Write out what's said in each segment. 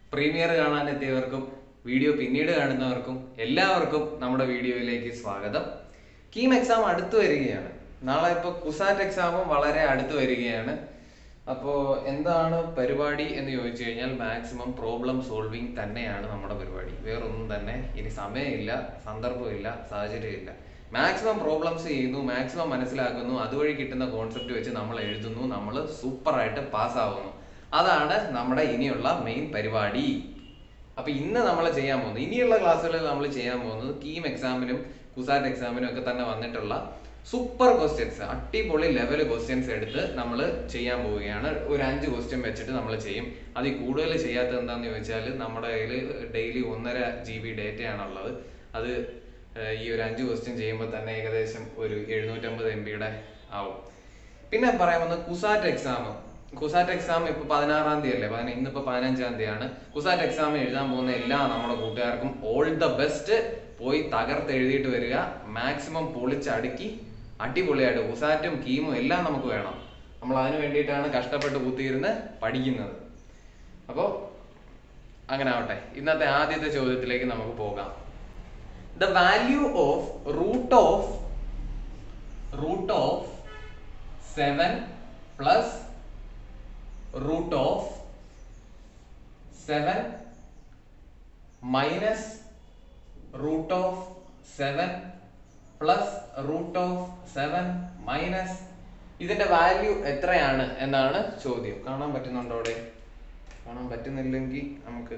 premier കാണാനെത്തിയവർക്കും video പിന്നീട് കാണുന്നവർക്കും എല്ലാവർക്കും നമ്മുടെ വീഡിയോയിലേക്ക് സ്വാഗതം കീം എക്സാം അടുത്ത് വരികയാണ് നാളെ ഇപ്പോൾ കുസാറ്റ് എക്സാമും വളരെ അടുത്ത് വരികയാണ് അപ്പോൾ എന്താണ് പരിപാടി എന്ന് ചോദിച്ചു കഴിഞ്ഞാൽ മാക്സിമം പ്രോബ്ലം സോൾവിങ് തന്നെയാണ് നമ്മുടെ പരിപാടി വേറൊന്നും തന്നെ ഇനി സമയമില്ല സന്ദർഭമില്ല സാഹചര്യമില്ല മാക്സിമം പ്രോബ്ലംസ് ചെയ്യുന്നു മാക്സിമം മനസ്സിലാക്കുന്നു അതുവഴി കിട്ടുന്ന കോൺസെപ്റ്റ് വെച്ച് നമ്മൾ എഴുതുന്നു നമ്മൾ സൂപ്പറായിട്ട് പാസ്സാവുന്നു അതാണ് നമ്മുടെ ഇനിയുള്ള മെയിൻ പരിപാടി അപ്പൊ ഇന്ന് നമ്മൾ ചെയ്യാൻ പോകുന്നത് ഇനിയുള്ള ക്ലാസ്സുകളിൽ നമ്മൾ ചെയ്യാൻ പോകുന്നത് കീം എക്സാമിനും കുസാറ്റ് എക്സാമിനും ഒക്കെ തന്നെ വന്നിട്ടുള്ള സൂപ്പർ ക്വസ്റ്റ്യൻസ് അടിപൊളി ലെവൽ ക്വസ്റ്റ്യൻസ് എടുത്ത് നമ്മൾ ചെയ്യാൻ പോവുകയാണ് ഒരു അഞ്ച് ക്വസ്റ്റ്യൻ വെച്ചിട്ട് നമ്മൾ ചെയ്യും അതിൽ കൂടുതൽ ചെയ്യാത്തത് എന്താണെന്ന് ചോദിച്ചാൽ നമ്മുടെ കയ്യിൽ ഡെയിലി ഒന്നര ജി ബി ഡേറ്റയാണുള്ളത് അത് ഏർ ഈ ഒരു അഞ്ച് ക്വസ്റ്റ്യൻ ചെയ്യുമ്പോൾ തന്നെ ഏകദേശം ഒരു എഴുന്നൂറ്റമ്പത് എം ബിയുടെ ആവും പിന്നെ പറയാൻ വന്നത് കുസാറ്റ് എക്സാം കുസാറ്റ് എക്സാം ഇപ്പൊ പതിനാറാം തീയതി അല്ലേ പതിന- ഇന്നിപ്പോ പതിനഞ്ചാം തീയതിയാണ് കുസാറ്റ് എക്സാം എഴുതാൻ പോകുന്ന എല്ലാ നമ്മുടെ കൂട്ടുകാർക്കും ഓൾ ദ ബെസ്റ്റ് പോയി തകർത്ത് എഴുതിയിട്ട് വരിക മാക്സിമം പൊളിച്ചടുക്കി അടിപൊളിയായിട്ട് കുസാറ്റും കീമും എല്ലാം നമുക്ക് വേണം നമ്മൾ അതിന് വേണ്ടിയിട്ടാണ് കഷ്ടപ്പെട്ട് കുത്തിയിരുന്ന് പഠിക്കുന്നത് അപ്പോൾ അങ്ങനെ ആവട്ടെ ഇന്നത്തെ ആദ്യത്തെ ചോദ്യത്തിലേക്ക് നമുക്ക് പോകാം the value of root of root of seven plus root of 7 minus root of 7 plus root of 7 minus ഇതിന്റെ വാല്യൂ എത്രയാണ് എന്നാണ് ചോദ്യം കാണാൻ പറ്റുന്നുണ്ടോ അവിടെ കാണാൻ പറ്റുന്നില്ലെങ്കിൽ നമുക്ക്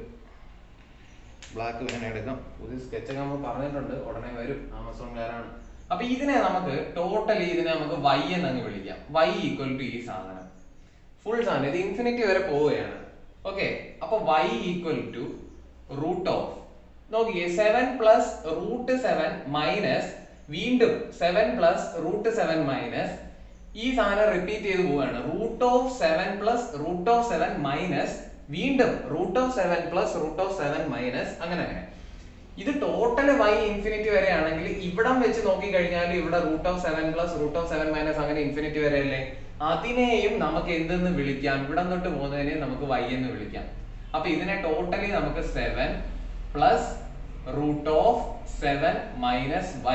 ബ്ലാക്ക് പെൻ എടുക്കാം പുതിയ സ്കെച്ച് നമ്മൾ പറഞ്ഞിട്ടുണ്ട് ഉടനെ വരും ആമസോൺകാരാണ് അപ്പൊ ഇതിനെ നമുക്ക് ടോട്ടലി ഇതിനെ നമുക്ക് വൈ എന്ന് അങ്ങ് വിളിക്കാം വൈ ഈക്വൽ ടു ഈ സാധനം ഫുൾ സാധനം ഇത് ഇൻഫിനിറ്റി വരെ പോവുകയാണ് ഓക്കെ അപ്പൊ y equal to root of നോക്കിയേ seven plus root seven minus വീണ്ടും seven plus root seven minus ഈ സാധനം റിപ്പീറ്റ് ചെയ്ത് പോവുകയാണ് root of seven plus root of seven minus വീണ്ടും root of seven plus root of seven minus അങ്ങനെ അങ്ങനെ ഇത് ടോട്ടൽ y ഇൻഫിനിറ്റി വരെ ആണെങ്കിൽ ഇവിടം വെച്ച് നോക്കി കഴിഞ്ഞാൽ ഇവിടെ root of seven plus root of seven minus അങ്ങനെ ഇൻഫിനിറ്റി വരെ അല്ലേ അതിനെയും നമുക്ക് എന്തെന്ന് വിളിക്കാം ഇവിടം തൊട്ട് പോകുന്നതിനെ നമുക്ക് y എന്ന് വിളിക്കാം അപ്പൊ ഇതിനെ ടോട്ടലി നമുക്ക് seven plus root of seven minus y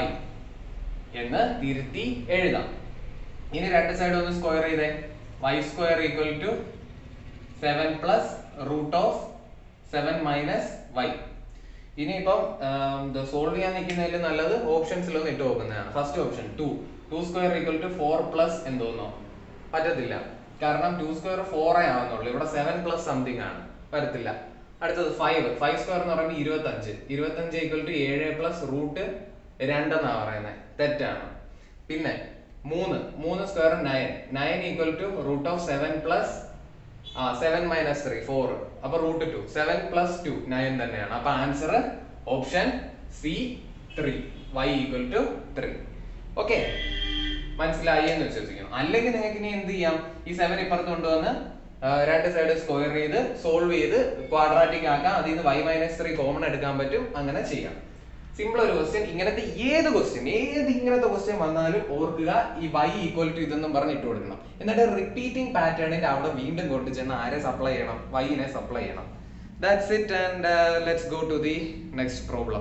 എന്ന് തിരുത്തി എഴുതാം ഇനി രണ്ട് സൈഡ് ഒന്ന് സ്ക്വയർ ചെയ്തേ y square equal to seven plus root of seven minus y ഇനിയിപ്പം സോൾവ് ചെയ്യാൻ നിൽക്കുന്നതിൽ നല്ലത് ഓപ്ഷൻസിൽ ഒന്ന് ഇട്ട് നോക്കുന്നതാണ് first option two two square equal to four plus എന്തോന്നോ പറ്റത്തില്ല കാരണം ടു സ്ക്വയർ ഫോറേ ആവുന്നുള്ളൂ ഇവിടെ സെവൻ പ്ലസ് സംതിങ് ആണ് വരത്തില്ല അടുത്തത് ഫൈവ് ഫൈവ് സ്ക്വയർ എന്ന് പറയുമ്പോൾ ഇരുപത്തഞ്ച് ഇരുപത്തഞ്ച് ഈക്വൽ ടു ഏഴ് പ്ലസ് റൂട്ട് രണ്ടെന്നാ പറയുന്നത് തെറ്റാണ് പിന്നെ മൂന്ന് മൂന്ന് square nine nine equal to root of seven plus ആ സെവൻ മൈനസ് ത്രീ ഫോർ അപ്പൊ root two seven plus two nine തന്നെയാണ് അപ്പൊ answer option C three y equal to three okay മനസ്സിലായി എന്ന് വിശ്വസിക്കുന്നു അല്ലെങ്കിൽ നിങ്ങൾക്ക് ഇനി എന്ത് ചെയ്യാം ഈ സെവൻ ഇപ്പുറത്ത് കൊണ്ടുവന്ന് ആ, രണ്ട് സൈഡ് സ്ക്വയർ ചെയ്ത് സോൾവ് ചെയ്ത് ക്വാഡ്രാറ്റിക് ആക്കാം അതിൽ നിന്ന് വൈ മൈനസ് ത്രീ കോമൺ എടുക്കാൻ പറ്റും അങ്ങനെ ചെയ്യാം സിമ്പിൾ ഒരു ക്വസ്റ്റ്യൻ ഇങ്ങനത്തെ ഏത് ക്വസ്റ്റ്യൻ ഏത് ഇങ്ങനത്തെ ക്വസ്റ്റ്യൻ വന്നാലും ഓർക്കുക ഈ വൈ ഈക്വൽ ടു ഇതെന്നും പറഞ്ഞ് ഇട്ട് കൊടുക്കണം എന്നിട്ട് റിപ്പീറ്റിംഗ് പാറ്റേണിന്റെ അവിടെ വീണ്ടും കൊണ്ട് ചെന്ന് ആരെ സപ്ലൈ ചെയ്യണം വൈനെ സപ്ലൈ ചെയ്യണം that's it and let's go to the next problem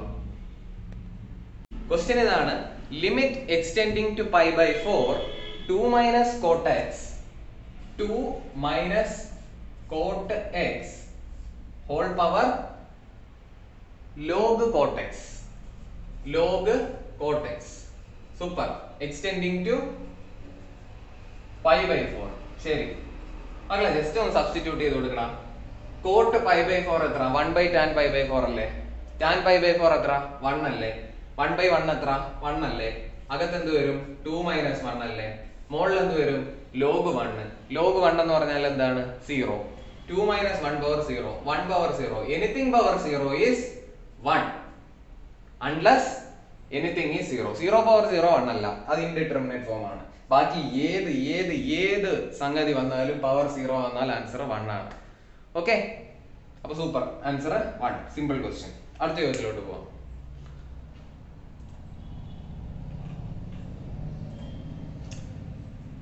question ഇതാണ് limit x tending to pi by four two minus cot x two minus cot x whole power log cot x log cot x super x tending to pi by four ശരി മക്കളെ just ഒന്ന് substitute ചെയ്ത് കൊടുക്കണം cot pi by four എത്ര one by tan pi by four അല്ലേ tan pi by four എത്ര one അല്ലേ one by one എത്ര വൺ അല്ലേ അകത്ത് എന്ത് വരും ടു മൈനസ് വൺ അല്ലേ മുകളിൽ എന്ത് വരും ലോഗ് വൺ ലോഗ് വൺ എന്ന് പറഞ്ഞാൽ എന്താണ് zero two minus one power zero one power zero anything power zero is one unless anything ഈ zero zero power zero one അല്ല അത് ഇൻഡിറ്റർമിനേറ്റ് ഫോം ആണ് ബാക്കി ഏത് ഏത് ഏത് സംഗതി വന്നാലും പവർ സീറോ വന്നാൽ ആൻസർ വൺ ആണ് ഓക്കെ അപ്പൊ super answer one simple question അടുത്ത ചോദ്യത്തിലോട്ട് പോവാം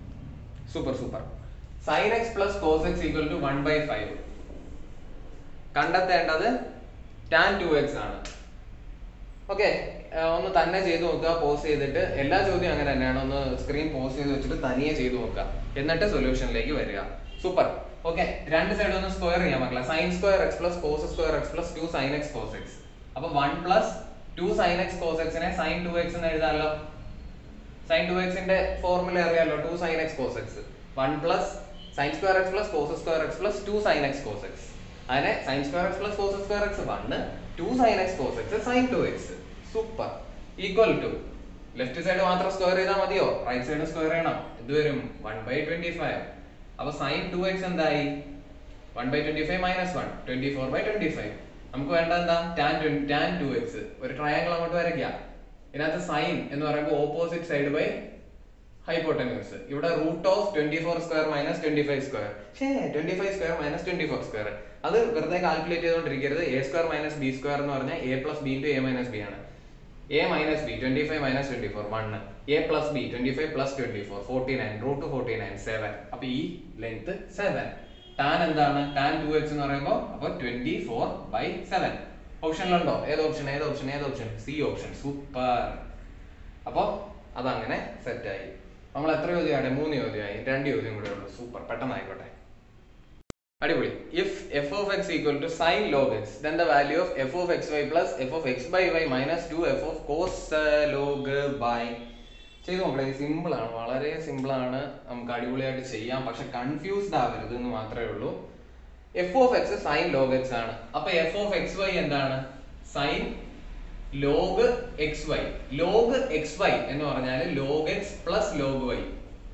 super super sine x plus cos x equal to one by five കണ്ടെത്തേണ്ടത് ടാൻ ടു എക്സ് ആണ് ഓക്കെ ഒന്ന് തന്നെ ചെയ്ത് നോക്കുക പോസ് ചെയ്തിട്ട് എല്ലാ ചോദ്യം അങ്ങനെ തന്നെയാണ് ഒന്ന് സ്ക്രീൻ പോസ് ചെയ്ത് വെച്ചിട്ട് തനിയെ ചെയ്ത് നോക്കുക എന്നിട്ട് സൊല്യൂഷനിലേക്ക് വരിക സൂപ്പർ ഓക്കെ രണ്ട് സൈഡ് ഒന്ന് സ്ക്വയർ ചെയ്യാൻ മക്കളെ sine square x plus cos square x plus two sine x cos x അപ്പൊ one plus two sine x cos എക്സിനെ സൈൻ ടു എക്സ് എന്ന് എഴുതാമല്ലോ സൈൻ ടു എക്സിന്റെ ഫോർമുല അറിയാലോ two sine x cos x one plus sine square x plus cos square x plus two sine x cos x അങ്ങനെ sine square x plus cos square X one two sine x cos x sine two x super equal to left side മാത്രം square ചെയ്താൽ മതിയോ right side square ചെയ്യണം ഇത് വരും one by twenty five അപ്പൊ sine two x എന്തായി one by twenty five minus one twenty four by twenty five നമുക്ക് വേണ്ട എന്താ ടാൻ ടാൻ ടു എക്സ് ഒരു ട്രയാങ്കിൾ അങ്ങോട്ട് വരയ്ക്കാം ഇതിനകത്ത് സൈൻ എന്ന് പറയുമ്പോൾ ഓപ്പോസിറ്റ് സൈഡ് ബൈ ഹൈപ്പോട്ടന്യൂസ് ഇവിടെ root of twenty four square minus twenty five square ഷേ twenty five square minus twenty four square അത് വെറുതെ കാൽക്കുലേറ്റ് ചെയ്തുകൊണ്ടിരിക്കരുത് A square minus B square എന്ന് പറഞ്ഞാൽ A plus B into A minus B ആണ് A minus B twenty five minus twenty four one A plus B twenty five plus twenty four forty nine root forty nine seven അപ്പൊ ഈ length seven tan എന്താണ് tan two x എന്ന് പറയുമ്പോൾ അപ്പൊ twenty four by seven ഓപ്ഷനിലുണ്ടോ ഏത് option ഏത് option ഏത് option C option super അപ്പൊ അതങ്ങനെ സെറ്റ് ആയി നമ്മൾ എത്ര ചോദ്യമാണ് മൂന്ന് ചോദ്യമായി രണ്ട് ചോദ്യം കൂടെ ഉള്ളൂ സൂപ്പർ പെട്ടെന്ന് ആയിക്കോട്ടെ അടിപൊളി if f of x equal to sine log x then the value of f of x y plus f of x by y minus two f of cos log by ചെയ്ത് നോക്കട്ടെ simple ആണ് വളരെ simple ആണ് നമുക്ക് അടിപൊളിയായിട്ട് ചെയ്യാം പക്ഷെ confused ആവരുത് എന്ന് മാത്രമേ ഉള്ളൂ f of x sine log x ആണ് അപ്പൊ എഫ് ഓഫ് എക്സ് വൈ എന്താണ് sine log x y log x y എന്ന് പറഞ്ഞാൽ log x plus log y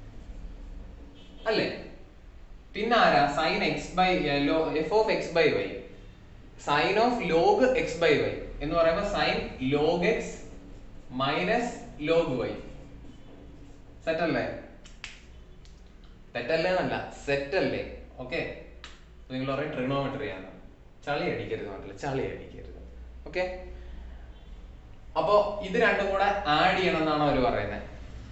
അല്ലേ പിന്നെ ആരാ sine x by f of x by y sine of log x by y എന്ന് പറയുമ്പോൾ sine log x minus log y set അല്ലേ തെറ്റല്ലേ എന്നല്ല സെറ്റ് അല്ലേ ഓക്കെ നിങ്ങൾ പറയും ട്രിഗണോമെട്രി ആണ് ചളി അടിക്കരുത് നാട്ടില് ചളി അടിക്കരുത് ഓക്കെ അപ്പോ ഇത് രണ്ടും കൂടെ ആഡ് ചെയ്യണം എന്നാണ് അവർ പറയുന്നത്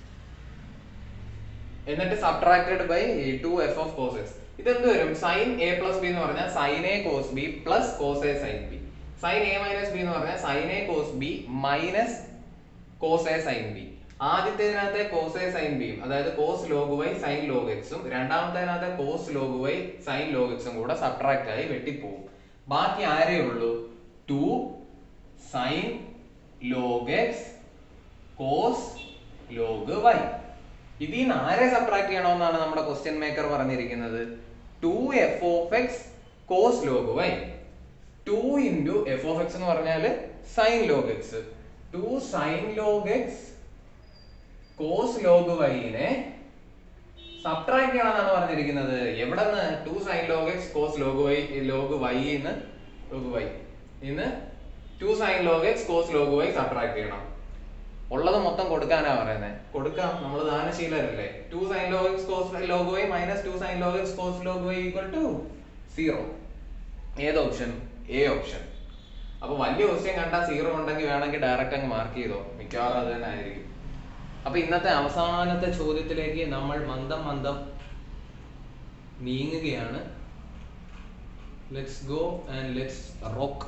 എന്നിട്ട് subtracted by two f of കോസസ് ഇതെന്ത് വരും സൈൻ എ പ്ലസ് ബി എന്ന് പറഞ്ഞാൽ sine A cos B plus cos A sine B sine A minus B എന്ന് പറഞ്ഞാൽ sine A cos B minus cos A sine B ആദ്യത്തേതിനകത്തെ cos A sine ബിയും അതായത് cos log y sine log എക്സും രണ്ടാമത്തേതിനകത്തെ cos log y sine log എക്സും കൂടെ subtract ആയി വെട്ടിപ്പോവും ബാക്കി ആരേ ഉള്ളൂ two sine log x cos log y ഇതിൽ നിന്ന് ആരെ സബ്ട്രാക്ട് ചെയ്യണമെന്നാണ് നമ്മുടെ ക്വസ്റ്റ്യൻ മേക്കർ പറഞ്ഞിരിക്കുന്നത് two f of x cos log y two into f of x എന്ന് പറഞ്ഞാല് sine log x two sine log x cos log വൈനെ subtract ചെയ്യണമെന്നാണ് പറഞ്ഞിരിക്കുന്നത് എവിടെ നിന്ന് two sine log x cos log y log y എന്ന് log y ഇന്ന് two sine log x cos log y subtract ചെയ്യണം ഉള്ളത് മൊത്തം കൊടുക്കാനാ പറയുന്നത് കൊടുക്കാം നമ്മൾ ദാനശീലരല്ലേ two sine log x cos log y minus two sine log x cos log y equal to zero ഏത് ഓപ്ഷൻ എ ഓപ്ഷൻ അപ്പൊ വലിയ ക്വസ്റ്റ്യൻ കണ്ടാൽ സീറോ ഉണ്ടെങ്കിൽ വേണമെങ്കിൽ ഡയറക്റ്റ് അങ്ങ് മാർക്ക് ചെയ്തോ മിക്കവാറും അത് തന്നെ ആയിരിക്കും അപ്പൊ ഇന്നത്തെ അവസാനത്തെ ചോദ്യത്തിലേക്ക് നമ്മൾ മന്ദം മന്ദം നീങ്ങുകയാണ് let's go and let's rock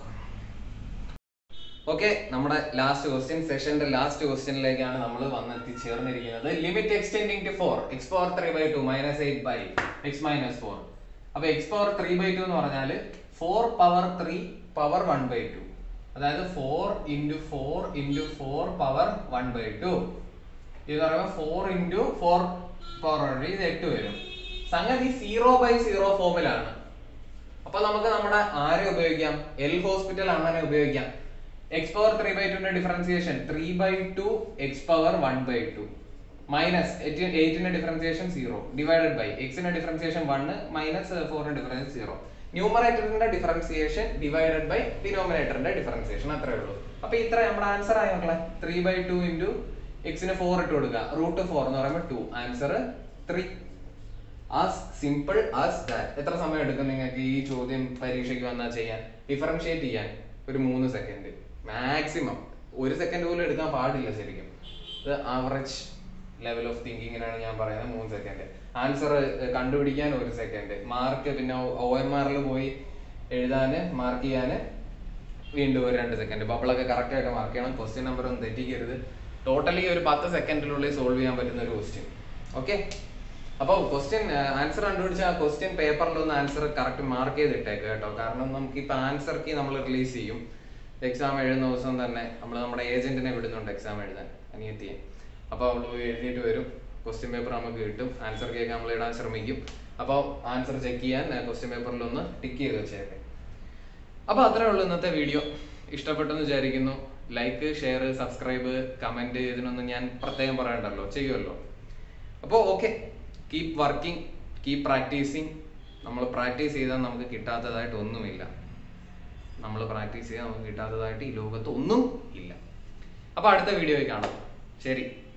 okay നമ്മുടെ ലാസ്റ്റ് ക്വസ്റ്റ്യൻ സെഷന്റെ ലാസ്റ്റ് ക്വസ്റ്റ്യനിലേക്കാണ് നമ്മൾ വന്നെത്തിച്ചേർന്നിരിക്കുന്നത് limit x tending to four x power three by two minus eight by x minus four അപ്പൊ x power three by two എന്ന് പറഞ്ഞാൽ four power three power one by two അതായത് four into four into four power one by two ഇത് പറയുമ്പോൾ four into four power one ഇത് എട്ട് വരും സംഗതി സീറോ ബൈ സീറോ ഫോമിലാണ് അപ്പൊ നമുക്ക് നമ്മുടെ ആരെ ഉപയോഗിക്കാം എൽ ഹോസ്പിറ്റൽ അങ്ങനെ ഉപയോഗിക്കാം എക്സ് പവർ ത്രീ ബൈ ടുന്റെ differentiation three by two x power one by two minus എയ്റ്റിന്റെ ഡിഫറൻസിയേഷൻ സീറോ ഡിവൈഡഡ് ബൈ എക്സിന്റെ ഡിഫറൻസിയേഷൻ വണ് മൈനസ് ഫോറിന്റെ ഡിഫറൻസ് സീറോ ന്യൂമറേറ്ററിന്റെ ഡിഫറൻസിയേഷൻ ഡിവൈഡഡ് ബൈ ഡിനോമിനേറ്ററിന്റെ ഡിഫറൻസിയേഷൻ അത്രേ ഉള്ളൂ അപ്പൊ ഇത്ര നമ്മുടെ ആൻസർ ആയി മക്കളെ ത്രീ ബൈ ടു ഇൻറ്റു എക്സിന് ഫോർ ഇട്ട് കൊടുക്കുക റൂട്ട് ഫോർ എന്ന് പറയുമ്പോൾ two answer three as simple as that എത്ര സമയം എടുക്കും നിങ്ങൾക്ക് ഈ ചോദ്യം പരീക്ഷയ്ക്ക് വന്നാൽ ചെയ്യാൻ ഡിഫറൻഷിയേറ്റ് ചെയ്യാൻ ഒരു മൂന്ന് സെക്കൻഡ് മാക്സിമം ഒരു സെക്കൻഡ് പോലും എടുക്കാൻ പാടില്ല ശരിക്കും ഇത് ആവറേജ് ലെവൽ ഓഫ് തിങ്കിങ്ങിനാണ് ഞാൻ പറയുന്നത് മൂന്ന് സെക്കൻഡ് ആൻസർ കണ്ടുപിടിക്കാൻ ഒരു സെക്കൻഡ് മാർക്ക് പിന്നെ ഒ എം ആറിൽ പോയി എഴുതാൻ മാർക്ക് ചെയ്യാൻ വീണ്ടും ഒരു രണ്ട് സെക്കൻഡ് ബബിളൊക്കെ കറക്റ്റ് ആയിട്ട് മാർക്ക് ചെയ്യണം ക്വസ്റ്റ്യൻ നമ്പർ ഒന്നും തെറ്റിക്കരുത് ടോട്ടലി ഒരു പത്ത് സെക്കൻഡിനുള്ളിൽ സോൾവ് ചെയ്യാൻ പറ്റുന്ന ഒരു ക്വസ്റ്റ്യൻ ഓക്കെ അപ്പോൾ ക്വസ്റ്റ്യൻ ആൻസർ കണ്ടുപിടിച്ച ആ ക്വസ്റ്റ്യൻ പേപ്പറിലൊന്ന് ആൻസർ കറക്റ്റ് മാർക്ക് ചെയ്തിട്ടേക്ക് കേട്ടോ കാരണം നമുക്ക് ഇപ്പൊ ആൻസർ കീ നമ്മൾ റിലീസ് ചെയ്യും എക്സാം എഴുതുന്ന ദിവസം തന്നെ നമ്മൾ നമ്മുടെ ഏജന്റിനെ വിടുന്നുണ്ട് എക്സാം എഴുതാൻ അനിയത്തിയെ അപ്പോൾ അവൾ പോയി എഴുതിയിട്ട് വരും ക്വസ്റ്റ്യൻ പേപ്പർ നമുക്ക് കിട്ടും ആൻസർ കേക്ക് നമ്മൾ ഇടാൻ ശ്രമിക്കും അപ്പോൾ ആൻസർ ചെക്ക് ചെയ്യാൻ ക്വസ്റ്റ്യൻ പേപ്പറിൽ ഒന്ന് ടിക്ക് ചെയ്ത് വെച്ചേക്കെ അപ്പോൾ അത്രേ ഉള്ളൂ ഇന്നത്തെ വീഡിയോ ഇഷ്ടപ്പെട്ടെന്ന് വിചാരിക്കുന്നു ലൈക്ക് ഷെയർ സബ്സ്ക്രൈബ് കമന്റ് ഇതിനൊന്നും ഞാൻ പ്രത്യേകം പറയണ്ടല്ലോ ചെയ്യുമല്ലോ അപ്പോൾ okay keep working keep practising നമ്മൾ പ്രാക്ടീസ് ചെയ്താൽ നമുക്ക് കിട്ടാത്തതായിട്ട് ഒന്നുമില്ല നമ്മൾ പ്രാക്ടീസ് ചെയ്താൽ നമുക്ക് കിട്ടാത്തതായിട്ട് ഈ ലോകത്ത് ഒന്നും ഇല്ല അപ്പോൾ അടുത്ത വീഡിയോയിൽ കാണാം ശരി